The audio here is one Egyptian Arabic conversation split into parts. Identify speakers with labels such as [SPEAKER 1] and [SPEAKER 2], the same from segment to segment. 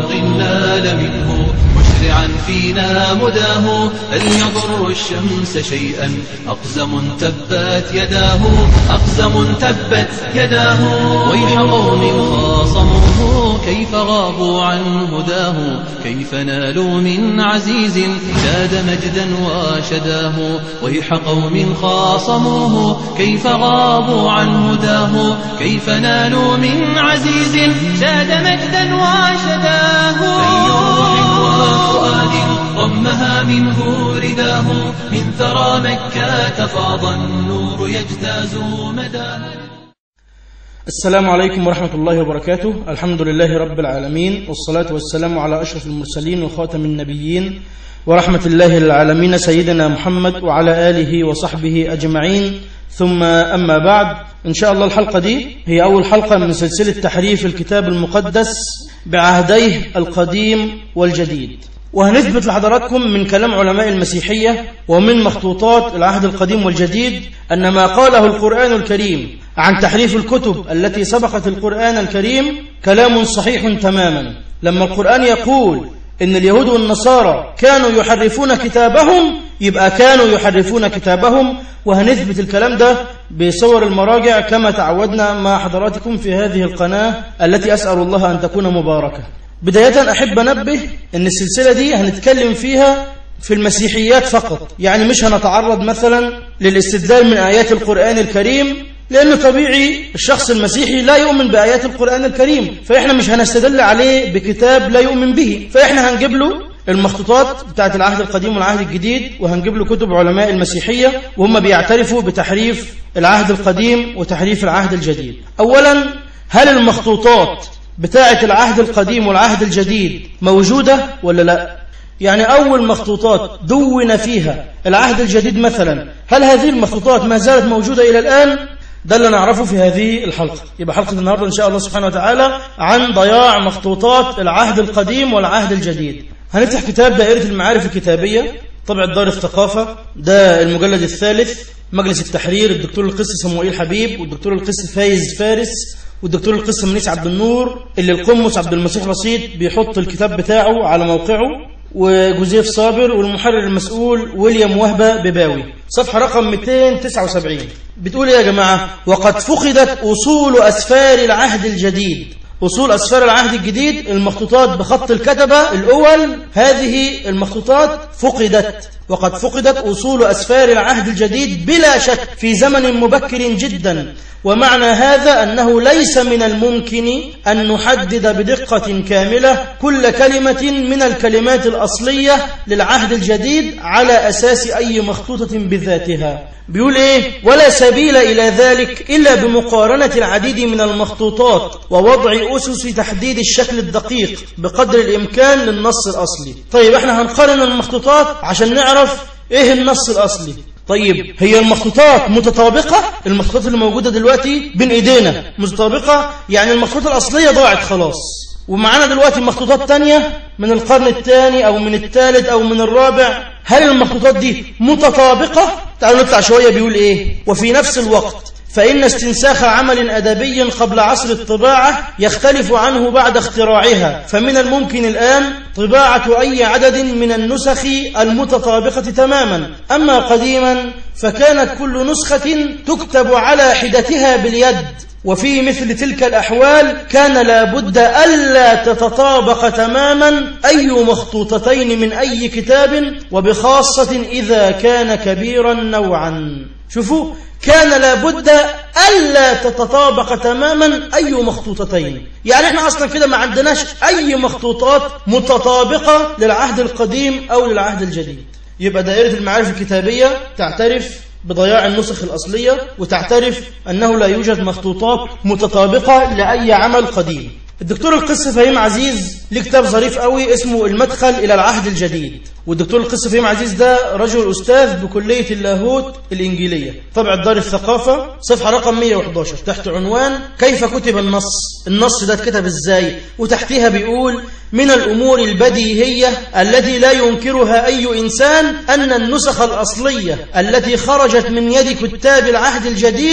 [SPEAKER 1] خلق نال منه مشرعا فينا مداه هل يضر الشمس شيئا أقزم تبت يداه أقزم تبت يداه ويح قوم خاصموه كيف غابوا عن هداه كيف نالوا من عزيز زاد مجدا وشداه ويح قوم خاصموه كيف غابوا عن هداه كيف نالوا من عزيز زاد مجدا وشداه أي روح وفؤاد ضمها منه رداه من ثرى مكة فاض النور يجتاز مداه
[SPEAKER 2] السلام عليكم ورحمة الله وبركاته الحمد لله رب العالمين والصلاة والسلام على أشرف المرسلين وخاتم النبيين ورحمة الله للعالمين سيدنا محمد وعلى آله وصحبه أجمعين ثم أما بعد إن شاء الله الحلقة دي هي أول حلقة من سلسلة تحريف الكتاب المقدس بعهديه القديم والجديد وهنثبت لحضراتكم من كلام علماء المسيحية ومن مخطوطات العهد القديم والجديد أن ما قاله القرآن الكريم عن تحريف الكتب التي سبقت القرآن الكريم كلام صحيح تماما لما القرآن يقول إن اليهود والنصارى كانوا يحرفون كتابهم يبقى كانوا يحرفون كتابهم وهنثبت الكلام ده بصور المراجع كما تعودنا مع حضراتكم في هذه القناة التي أسأل الله أن تكون مباركة بداية أحب أنبه أن السلسلة دي هنتكلم فيها في المسيحيات فقط يعني مش هنتعرض مثلا للاستدلال من آيات القرآن الكريم لأنه طبيعي الشخص المسيحي لا يؤمن بآيات القرآن الكريم فإحنا مش هنستدل عليه بكتاب لا يؤمن به فإحنا هنجيب له المخطوطات بتاعت العهد القديم والعهد الجديد وهنجيب له كتب علماء المسيحية وهم بيعترفوا بتحريف العهد القديم وتحريف العهد الجديد أولا هل المخطوطات بتاعة العهد القديم والعهد الجديد موجودة ولا لا يعني أول مخطوطات دون فيها العهد الجديد مثلا هل هذه المخطوطات ما زالت موجودة إلى الآن ده اللي نعرفه في هذه الحلقة يبقى حلقة النهاردة إن شاء الله سبحانه وتعالى عن ضياع مخطوطات العهد القديم والعهد الجديد هنفتح كتاب دائرة المعارف الكتابية طبع دار الثقافة ده المجلد الثالث مجلس التحرير الدكتور القس صموئيل حبيب والدكتور القس فايز فارس والدكتور القس منيس عبد النور اللي القمص عبد المسيح رصيد بيحط الكتاب بتاعه على موقعه وجوزيف صابر والمحرر المسؤول ويليام وهبة بباوي صفحة رقم 279 بتقول يا جماعة وقد فقدت أصول أسفار العهد الجديد أصول أسفار العهد الجديد المخطوطات بخط الكتبة الأول هذه المخطوطات فقدت وقد فقدت أصول أسفار العهد الجديد بلا شك في زمن مبكر جدا ومعنى هذا أنه ليس من الممكن أن نحدد بدقة كاملة كل كلمة من الكلمات الأصلية للعهد الجديد على أساس أي مخطوطة بذاتها بيقول إيه ولا سبيل إلى ذلك إلا بمقارنة العديد من المخطوطات ووضع أسس تحديد الشكل الدقيق بقدر الإمكان للنص الأصلي طيب احنا هنقارن المخطوطات عشان نعرف إيه النص الأصلي طيب هي المخطوطات متطابقة المخطوطات اللي موجودة دلوقتي بين ايدينا متطابقة يعني المخطوطة الأصلية ضاعت خلاص ومعانا دلوقتي مخطوطات تانية من القرن الثاني أو من الثالث أو من الرابع هل المخطوطات دي متطابقة؟ تعالوا نطلع شوية بيقول إيه وفي نفس الوقت فإن استنساخ عمل أدبي قبل عصر الطباعة يختلف عنه بعد اختراعها فمن الممكن الآن طباعة أي عدد من النسخ المتطابقة تماما أما قديما فكانت كل نسخة تكتب على حدتها باليد وفي مثل تلك الأحوال كان لابد ألا تتطابق تماما أي مخطوطتين من أي كتاب وبخاصة إذا كان كبيرا نوعا شوفوا كان لابد ألا تتطابق تماما أي مخطوطتين يعني احنا أصلا كده ما عندناش أي مخطوطات متطابقة للعهد القديم أو للعهد الجديد يبقى دائرة المعارف الكتابية تعترف بضياع النسخ الأصلية وتعترف أنه لا يوجد مخطوطات متطابقة لأي عمل قديم الدكتور القس فهيم عزيز ليه كتاب ظريف قوي اسمه المدخل إلى العهد الجديد والدكتور القس فهيم عزيز ده رجل أستاذ بكلية اللاهوت الإنجيلية طبع دار الثقافة صفحة رقم 111 تحت عنوان كيف كتب النص النص ده اتكتب ازاي وتحتها بيقول من الأمور البديهية التي لا ينكرها أي إنسان أن النسخ الأصلية التي خرجت من يد كتاب العهد الجديد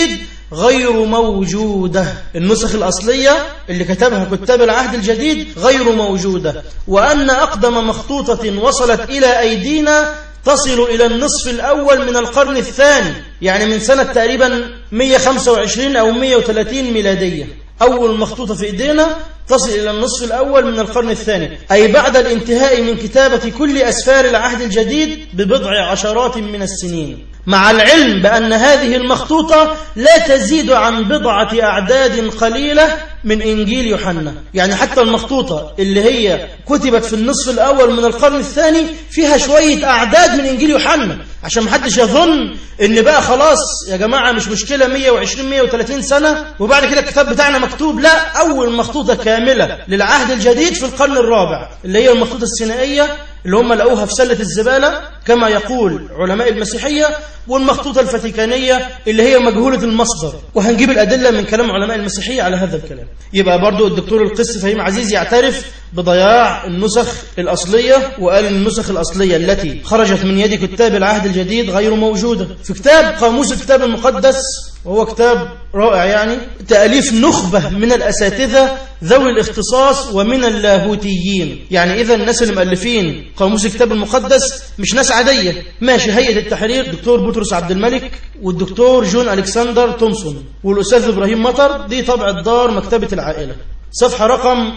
[SPEAKER 2] غير موجودة النسخ الأصلية اللي كتبها كتاب العهد الجديد غير موجودة وأن أقدم مخطوطة وصلت إلى أيدينا تصل إلى النصف الأول من القرن الثاني يعني من سنة تقريبا 125 أو 130 ميلادية أول مخطوطة في إيدينا تصل إلى النصف الأول من القرن الثاني أي بعد الانتهاء من كتابة كل أسفار العهد الجديد ببضع عشرات من السنين مع العلم بأن هذه المخطوطة لا تزيد عن بضعة أعداد قليلة من إنجيل يوحنا يعني حتى المخطوطة اللي هي كتبت في النصف الأول من القرن الثاني فيها شوية أعداد من إنجيل يوحنا عشان محدش يظن إن بقى خلاص يا جماعة مش مشكلة 120 130 سنة وبعد كده الكتاب بتاعنا مكتوب لا أول مخطوطة كاملة للعهد الجديد في القرن الرابع اللي هي المخطوطة السينائية اللي هم لقوها في سلة الزبالة كما يقول علماء المسيحية والمخطوطة الفاتيكانية اللي هي مجهولة المصدر وهنجيب الأدلة من كلام علماء المسيحية على هذا الكلام يبقى برضو الدكتور القس فهيم عزيز يعترف بضياع النسخ الأصلية وقال النسخ الأصلية التي خرجت من يد كتاب العهد الجديد غير موجودة في كتاب قاموس الكتاب المقدس وهو كتاب رائع يعني تأليف نخبة من الأساتذة ذوي الاختصاص ومن اللاهوتيين يعني إذا الناس اللي مؤلفين قاموس الكتاب المقدس مش ناس عادية ماشي هيئة التحرير دكتور بطرس عبد الملك والدكتور جون ألكسندر تومسون والأستاذ إبراهيم مطر دي طبع الدار مكتبة العائلة صفحة رقم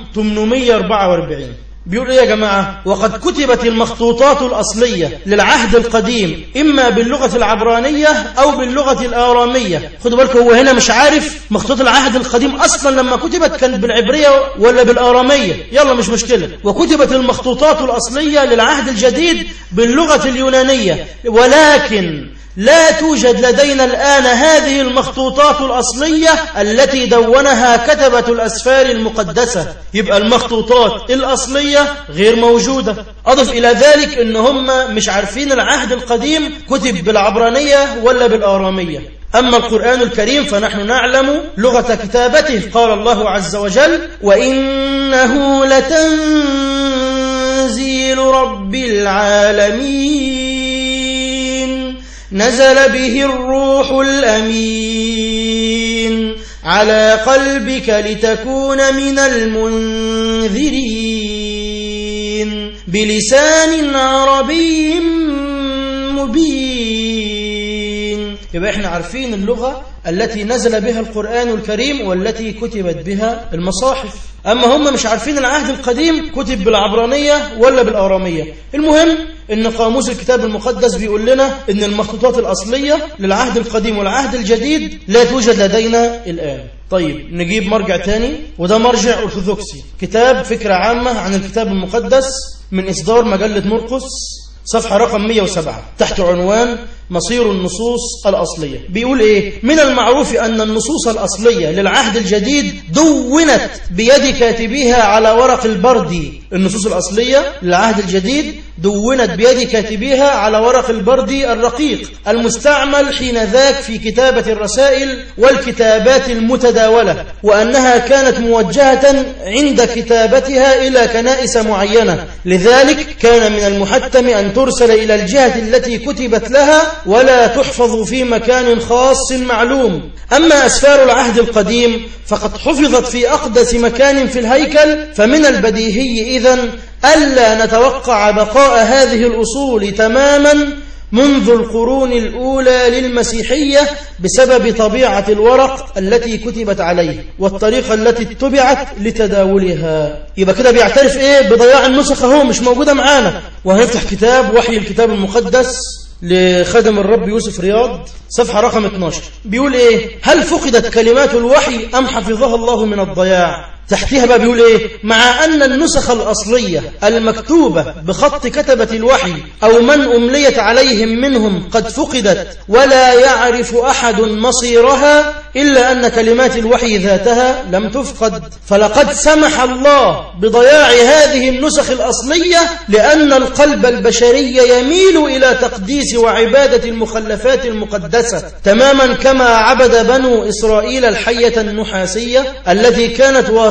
[SPEAKER 2] 844 بيقول ايه يا جماعة وقد كتبت المخطوطات الأصلية للعهد القديم إما باللغة العبرانية أو باللغة الآرامية خدوا بالكم هو هنا مش عارف مخطوط العهد القديم أصلا لما كتبت كانت بالعبرية ولا بالآرامية يلا مش مشكلة وكتبت المخطوطات الأصلية للعهد الجديد باللغة اليونانية ولكن لا توجد لدينا الآن هذه المخطوطات الأصلية التي دونها كتبة الأسفار المقدسة يبقى المخطوطات الأصلية غير موجودة أضف إلى ذلك أن هم مش عارفين العهد القديم كتب بالعبرانية ولا بالآرامية أما القرآن الكريم فنحن نعلم لغة كتابته قال الله عز وجل وإنه لتنزيل رب العالمين نزل به الروح الأمين على قلبك لتكون من المنذرين بلسان عربي مبين يبقى احنا عارفين اللغة التي نزل بها القرآن الكريم والتي كتبت بها المصاحف أما هم مش عارفين العهد القديم كتب بالعبرانية ولا بالآرامية المهم ان قاموس الكتاب المقدس بيقول لنا ان المخطوطات الأصلية للعهد القديم والعهد الجديد لا توجد لدينا الآن طيب نجيب مرجع تاني وده مرجع أرثوذكسي كتاب فكرة عامة عن الكتاب المقدس من إصدار مجلة مرقس صفحة رقم 107 تحت عنوان مصير النصوص الأصلية بيقول إيه من المعروف أن النصوص الأصلية للعهد الجديد دونت بيد كاتبيها على ورق البردي النصوص الأصلية للعهد الجديد دونت بيد كاتبيها على ورق البردي الرقيق المستعمل حين ذاك في كتابة الرسائل والكتابات المتداولة وأنها كانت موجهة عند كتابتها إلى كنائس معينة لذلك كان من المحتم أن ترسل إلى الجهة التي كتبت لها ولا تحفظ في مكان خاص معلوم أما أسفار العهد القديم فقد حفظت في أقدس مكان في الهيكل فمن البديهي إذن ألا نتوقع بقاء هذه الأصول تماما منذ القرون الأولى للمسيحية بسبب طبيعة الورق التي كتبت عليه والطريقة التي اتبعت لتداولها يبقى كده بيعترف إيه بضياع النسخ هو مش موجودة معانا وهنفتح كتاب وحي الكتاب المقدس لخدم الرب يوسف رياض صفحة رقم 12 بيقول إيه هل فقدت كلمات الوحي أم حفظها الله من الضياع تحتها بقى بيقول ايه مع ان النسخ الاصليه المكتوبه بخط كتبه الوحي او من امليت عليهم منهم قد فقدت ولا يعرف احد مصيرها الا ان كلمات الوحي ذاتها لم تفقد فلقد سمح الله بضياع هذه النسخ الاصليه لان القلب البشري يميل الى تقديس وعباده المخلفات المقدسه تماما كما عبد بنو اسرائيل الحيه النحاسيه التي كانت واسطة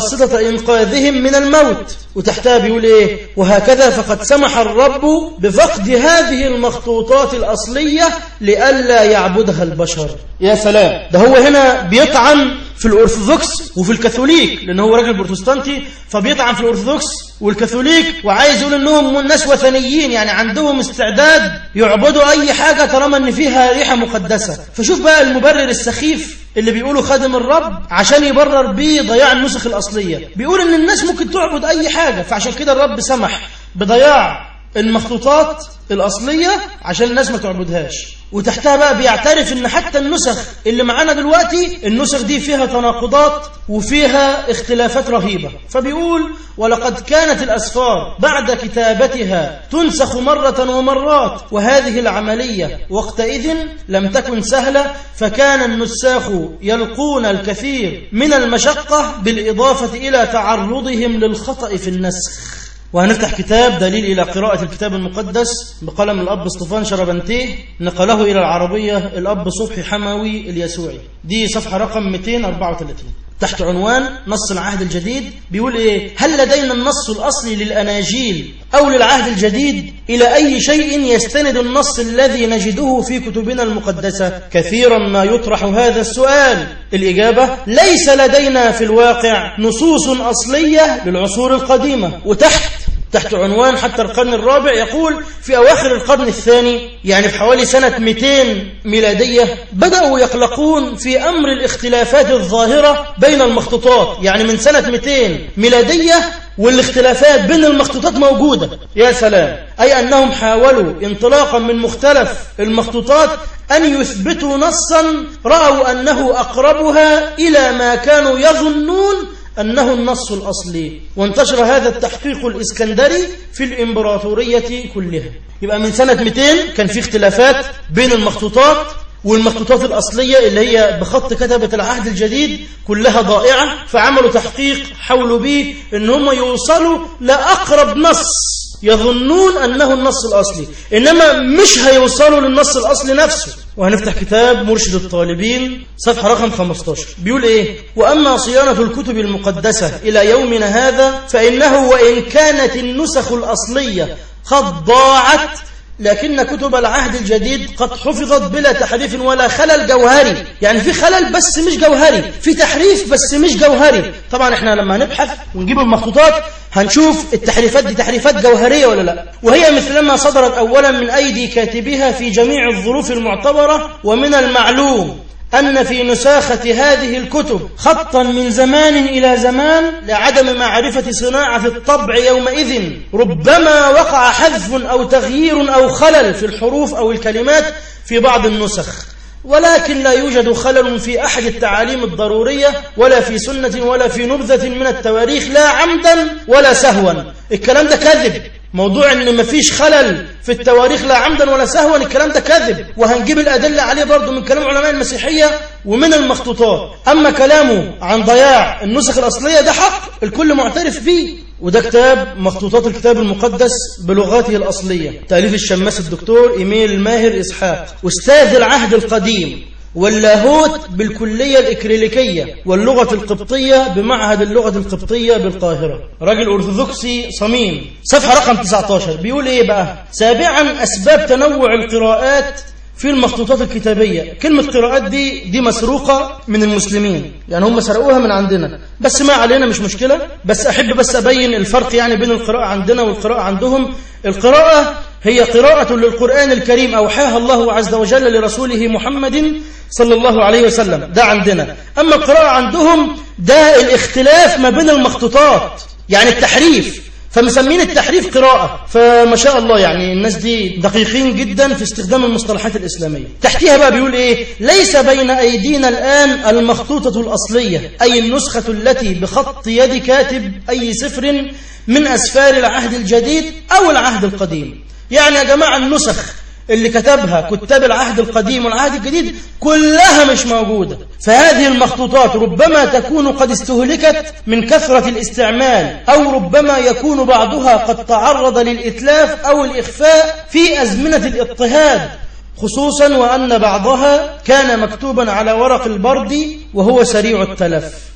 [SPEAKER 2] بواسطة إنقاذهم من الموت وتحتها بيقول إيه وهكذا فقد سمح الرب بفقد هذه المخطوطات الأصلية لئلا يعبدها البشر يا سلام ده هو هنا بيطعن في الأرثوذكس وفي الكاثوليك لأن هو راجل بروتستانتي فبيطعن في الأرثوذكس والكاثوليك وعايز يقول إنهم ناس وثنيين يعني عندهم استعداد يعبدوا أي حاجة طالما إن فيها ريحة مقدسة فشوف بقى المبرر السخيف اللي بيقولوا خادم الرب عشان يبرر بيه ضياع النسخ الأصلية بيقول إن الناس ممكن تعبد أي حاجة فعشان كده الرب سمح بضياع المخطوطات الأصلية عشان الناس ما تعبدهاش وتحتها بقى بيعترف ان حتى النسخ اللي معانا دلوقتي النسخ دي فيها تناقضات وفيها اختلافات رهيبة فبيقول ولقد كانت الأسفار بعد كتابتها تنسخ مرة ومرات وهذه العملية وقتئذ لم تكن سهلة فكان النساخ يلقون الكثير من المشقة بالإضافة إلى تعرضهم للخطأ في النسخ وهنفتح كتاب دليل إلى قراءة الكتاب المقدس بقلم الأب اسطفان شربنتيه نقله إلى العربية الأب صبحي حموي اليسوعي دي صفحة رقم 234 تحت عنوان نص العهد الجديد بيقول إيه هل لدينا النص الأصلي للأناجيل أو للعهد الجديد إلى أي شيء يستند النص الذي نجده في كتبنا المقدسة كثيرا ما يطرح هذا السؤال الإجابة ليس لدينا في الواقع نصوص أصلية للعصور القديمة وتحت تحت عنوان حتى القرن الرابع يقول في أواخر القرن الثاني يعني في حوالي سنة 200 ميلادية بدأوا يقلقون في أمر الاختلافات الظاهرة بين المخطوطات يعني من سنة 200 ميلادية والاختلافات بين المخطوطات موجودة يا سلام أي أنهم حاولوا انطلاقا من مختلف المخطوطات أن يثبتوا نصا رأوا أنه أقربها إلى ما كانوا يظنون أنه النص الأصلي وانتشر هذا التحقيق الإسكندري في الإمبراطورية كلها يبقى من سنة 200 كان في اختلافات بين المخطوطات والمخطوطات الأصلية اللي هي بخط كتبة العهد الجديد كلها ضائعة فعملوا تحقيق حاولوا به ان هم يوصلوا لأقرب نص يظنون أنه النص الأصلي إنما مش هيوصلوا للنص الأصلي نفسه وهنفتح كتاب مرشد الطالبين صفحة رقم 15 بيقول إيه وأما صيانة الكتب المقدسة إلى يومنا هذا فإنه وإن كانت النسخ الأصلية قد ضاعت لكن كتب العهد الجديد قد حفظت بلا تحريف ولا خلل جوهري يعني في خلل بس مش جوهري في تحريف بس مش جوهري طبعا احنا لما نبحث ونجيب المخطوطات هنشوف التحريفات دي تحريفات جوهرية ولا لا وهي مثلما صدرت أولا من أيدي كاتبها في جميع الظروف المعتبرة ومن المعلوم أن في نساخة هذه الكتب خطا من زمان إلى زمان لعدم معرفة صناعة الطبع يومئذ ربما وقع حذف أو تغيير أو خلل في الحروف أو الكلمات في بعض النسخ ولكن لا يوجد خلل في أحد التعاليم الضرورية ولا في سنة ولا في نبذة من التواريخ لا عمدا ولا سهوا الكلام ده كذب موضوع ان مفيش خلل في التواريخ لا عمدا ولا سهوا الكلام ده كذب وهنجيب الأدلة عليه برضه من كلام علماء المسيحية ومن المخطوطات أما كلامه عن ضياع النسخ الأصلية ده حق الكل معترف به وده كتاب مخطوطات الكتاب المقدس بلغاته الأصلية تأليف الشماس الدكتور إيميل ماهر إسحاق أستاذ العهد القديم واللاهوت بالكلية الإكريليكية واللغة القبطية بمعهد اللغة القبطية بالقاهرة راجل أرثوذكسي صميم صفحة رقم 19 بيقول إيه بقى سابعا أسباب تنوع القراءات في المخطوطات الكتابية كلمة قراءات دي دي مسروقة من المسلمين يعني هم سرقوها من عندنا بس ما علينا مش مشكلة بس أحب بس أبين الفرق يعني بين القراءة عندنا والقراءة عندهم القراءة هي قراءة للقرآن الكريم أوحاها الله عز وجل لرسوله محمد صلى الله عليه وسلم ده عندنا أما القراءة عندهم ده الاختلاف ما بين المخطوطات يعني التحريف فمسمين التحريف قراءة فما شاء الله يعني الناس دي دقيقين جدا في استخدام المصطلحات الإسلامية تحتيها بقى بيقول إيه ليس بين أيدينا الآن المخطوطة الأصلية أي النسخة التي بخط يد كاتب أي سفر من أسفار العهد الجديد أو العهد القديم يعني يا جماعة النسخ اللي كتبها كتاب العهد القديم والعهد الجديد كلها مش موجودة فهذه المخطوطات ربما تكون قد استهلكت من كثرة الاستعمال أو ربما يكون بعضها قد تعرض للإتلاف أو الإخفاء في أزمنة الاضطهاد خصوصا وأن بعضها كان مكتوبا على ورق البرد وهو سريع التلف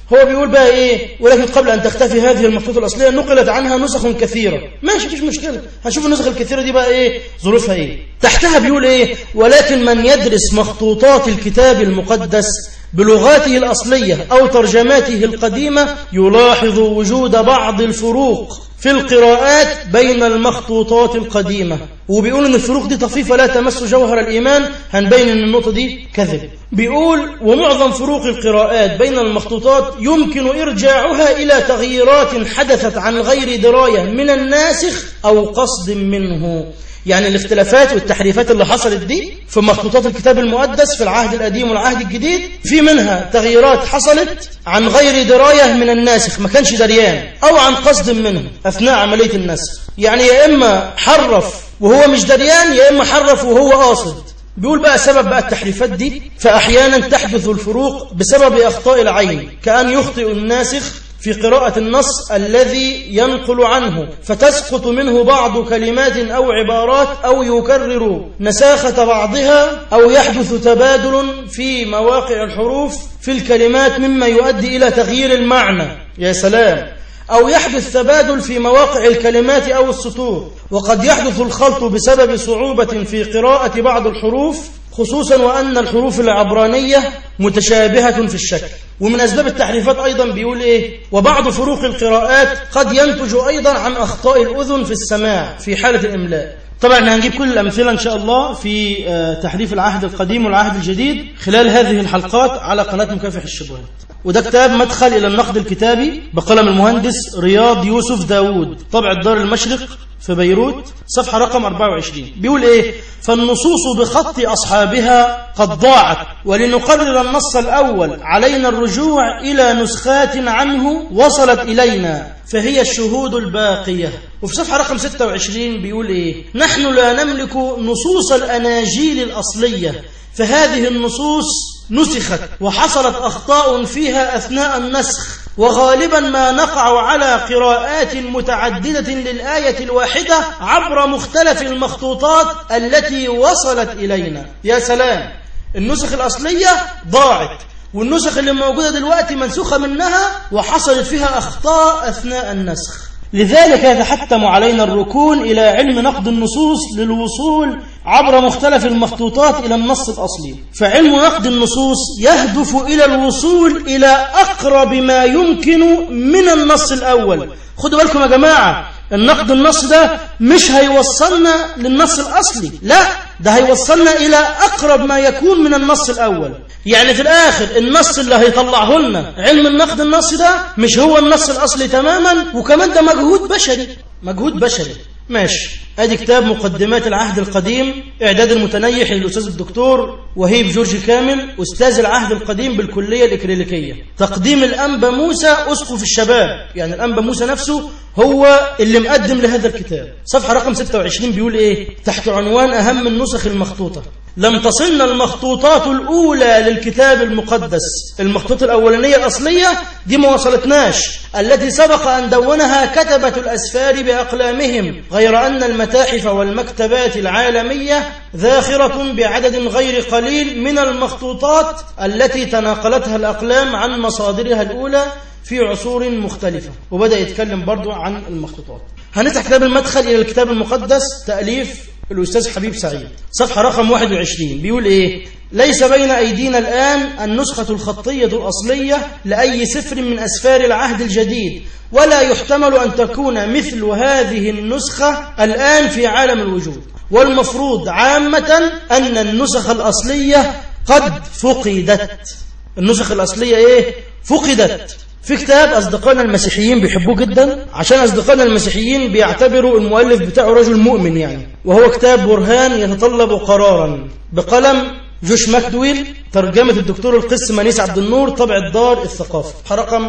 [SPEAKER 2] هو بيقول بقى ايه ولكن قبل ان تختفي هذه المخطوطه الاصليه نقلت عنها نسخ كثيره ماشي مفيش مشكله هنشوف النسخ الكثيره دي بقى ايه ظروفها ايه تحتها بيقول ايه ولكن من يدرس مخطوطات الكتاب المقدس بلغاته الأصلية أو ترجماته القديمة يلاحظ وجود بعض الفروق في القراءات بين المخطوطات القديمة وبيقول ان الفروق دي طفيفة لا تمس جوهر الإيمان هنبين ان النقطة دي كذب بيقول ومعظم فروق القراءات بين المخطوطات يمكن إرجاعها إلى تغييرات حدثت عن غير دراية من الناسخ أو قصد منه يعني الاختلافات والتحريفات اللي حصلت دي في مخطوطات الكتاب المقدس في العهد القديم والعهد الجديد في منها تغييرات حصلت عن غير دراية من الناسخ ما كانش دريان أو عن قصد منه أثناء عملية النسخ يعني يا إما حرف وهو مش دريان يا إما حرف وهو قاصد بيقول بقى سبب بقى التحريفات دي فأحيانا تحدث الفروق بسبب أخطاء العين كأن يخطئ الناسخ في قراءة النص الذي ينقل عنه فتسقط منه بعض كلمات أو عبارات أو يكرر نساخة بعضها أو يحدث تبادل في مواقع الحروف في الكلمات مما يؤدي إلى تغيير المعنى يا سلام أو يحدث تبادل في مواقع الكلمات أو السطور وقد يحدث الخلط بسبب صعوبة في قراءة بعض الحروف خصوصا وأن الحروف العبرانية متشابهة في الشكل ومن أسباب التحريفات أيضا بيقول إيه وبعض فروق القراءات قد ينتج أيضا عن أخطاء الأذن في السماع في حالة الإملاء طبعا هنجيب كل الأمثلة إن شاء الله في تحريف العهد القديم والعهد الجديد خلال هذه الحلقات على قناة مكافح الشبهات وده كتاب مدخل إلى النقد الكتابي بقلم المهندس رياض يوسف داود طبع الدار المشرق في بيروت صفحة رقم 24 بيقول إيه فالنصوص بخط أصحابها قد ضاعت ولنقرر النص الأول علينا الرجوع إلى نسخات عنه وصلت إلينا فهي الشهود الباقية وفي صفحة رقم 26 بيقول إيه نحن لا نملك نصوص الأناجيل الأصلية فهذه النصوص نسخت وحصلت أخطاء فيها أثناء النسخ وغالبا ما نقع على قراءات متعددة للآية الواحدة عبر مختلف المخطوطات التي وصلت إلينا يا سلام النسخ الأصلية ضاعت والنسخ اللي موجودة دلوقتي منسوخة منها وحصلت فيها أخطاء أثناء النسخ لذلك يتحتم علينا الركون إلى علم نقد النصوص للوصول عبر مختلف المخطوطات إلى النص الأصلي فعلم نقد النصوص يهدف إلى الوصول إلى أقرب ما يمكن من النص الأول خدوا بالكم يا جماعة النقد النص ده مش هيوصلنا للنص الأصلي لا ده هيوصلنا إلى أقرب ما يكون من النص الأول يعني في الآخر النص اللي هيطلعه لنا علم النقد النصي ده مش هو النص الأصلي تماما وكمان ده مجهود بشري مجهود بشري ماشي ادي كتاب مقدمات العهد القديم اعداد المتنيح للاستاذ الدكتور وهيب جورج كامل استاذ العهد القديم بالكليه الاكريليكيه تقديم الانبا موسى اسقف الشباب يعني الانبا موسى نفسه هو اللي مقدم لهذا الكتاب صفحه رقم 26 بيقول ايه تحت عنوان اهم النسخ المخطوطه لم تصلنا المخطوطات الأولى للكتاب المقدس المخطوطة الأولانية الأصلية دي ما وصلتناش التي سبق أن دونها كتبة الأسفار بأقلامهم غير أن المتاحف والمكتبات العالمية ذاخرة بعدد غير قليل من المخطوطات التي تناقلتها الأقلام عن مصادرها الأولى في عصور مختلفة وبدأ يتكلم برضو عن المخطوطات هنفتح كتاب المدخل إلى الكتاب المقدس تأليف الأستاذ حبيب سعيد صفحة رقم 21 بيقول إيه ليس بين أيدينا الآن النسخة الخطية الأصلية لأي سفر من أسفار العهد الجديد ولا يحتمل أن تكون مثل هذه النسخة الآن في عالم الوجود والمفروض عامة أن النسخ الأصلية قد فقدت النسخ الأصلية إيه؟ فقدت في كتاب أصدقائنا المسيحيين بيحبوه جدا عشان أصدقائنا المسيحيين بيعتبروا المؤلف بتاعه رجل مؤمن يعني وهو كتاب برهان يتطلب قرارا بقلم جوش ماكدويل ترجمة الدكتور القس منيس عبد النور طبع الدار الثقافة رقم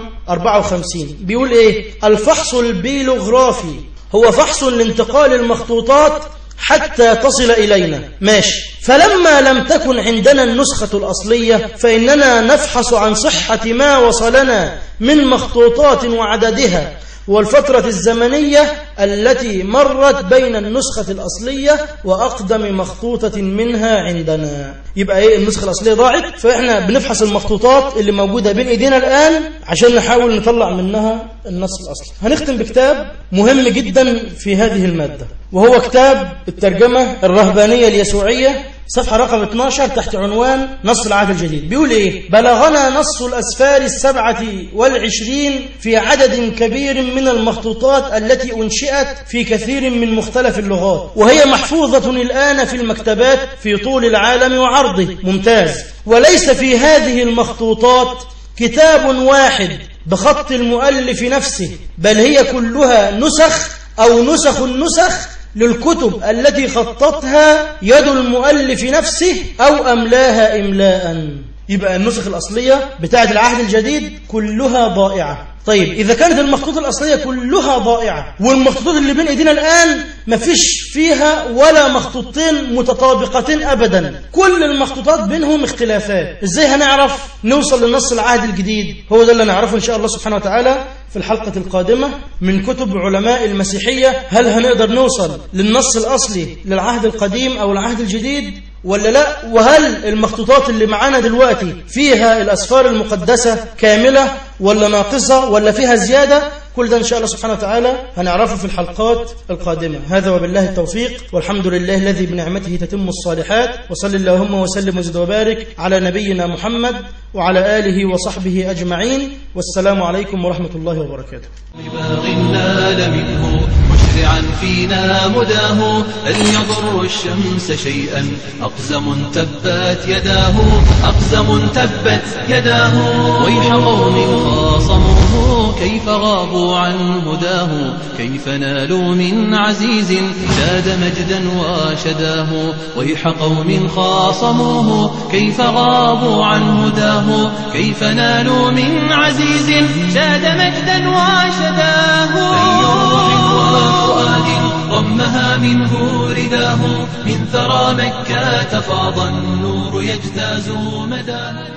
[SPEAKER 2] 54 بيقول إيه الفحص البيلوغرافي هو فحص لانتقال المخطوطات حتى تصل إلينا ماشي فلما لم تكن عندنا النسخة الأصلية فإننا نفحص عن صحة ما وصلنا من مخطوطات وعددها والفترة الزمنية التي مرت بين النسخة الأصلية وأقدم مخطوطة منها عندنا يبقى إيه النسخة الأصلية ضاعت فإحنا بنفحص المخطوطات اللي موجودة بين إيدينا الآن عشان نحاول نطلع منها النص الأصلي هنختم بكتاب مهم جدا في هذه المادة وهو كتاب الترجمة الرهبانية اليسوعية صفحة رقم 12 تحت عنوان نص العهد الجديد بيقول إيه بلغنا نص الأسفار السبعة والعشرين في عدد كبير من المخطوطات التي أنشئت في كثير من مختلف اللغات وهي محفوظة الآن في المكتبات في طول العالم وعرضه ممتاز وليس في هذه المخطوطات كتاب واحد بخط المؤلف نفسه بل هي كلها نسخ أو نسخ النسخ للكتب التي خطتها يد المؤلف نفسه أو أملاها إملاء يبقى النسخ الأصلية بتاعة العهد الجديد كلها ضائعة طيب إذا كانت المخطوطة الأصلية كلها ضائعة والمخطوطات اللي بين إيدينا الآن مفيش فيها ولا مخطوطتين متطابقتين أبدا كل المخطوطات بينهم اختلافات إزاي هنعرف نوصل لنص العهد الجديد هو ده اللي نعرفه إن شاء الله سبحانه وتعالى في الحلقة القادمة من كتب علماء المسيحية هل هنقدر نوصل للنص الأصلي للعهد القديم أو العهد الجديد ولا لا وهل المخطوطات اللي معانا دلوقتي فيها الأسفار المقدسة كاملة ولا ناقصة ولا فيها زيادة كل ده إن شاء الله سبحانه وتعالى هنعرفه في الحلقات القادمة هذا وبالله التوفيق والحمد لله الذي بنعمته تتم الصالحات وصل اللهم وسلم وزد وبارك على نبينا محمد وعلى آله وصحبه أجمعين والسلام عليكم ورحمة الله وبركاته
[SPEAKER 1] بباغ نال منه مشرعا فينا مداه هل يضر الشمس شيئا أقزم تبت يداه أقزم تبت يداه ويح قوم خاصموه كيف غابوا عن هداه كيف نالوا من عزيز شاد مجدا وشداه ويح قوم خاصموه كيف غابوا عن هداه كيف نالوا من عزيز شاد مجدا وشداه أي روح وفؤاد ضمها منه رداه من ثرى مكة فاض النور يجتاز مداه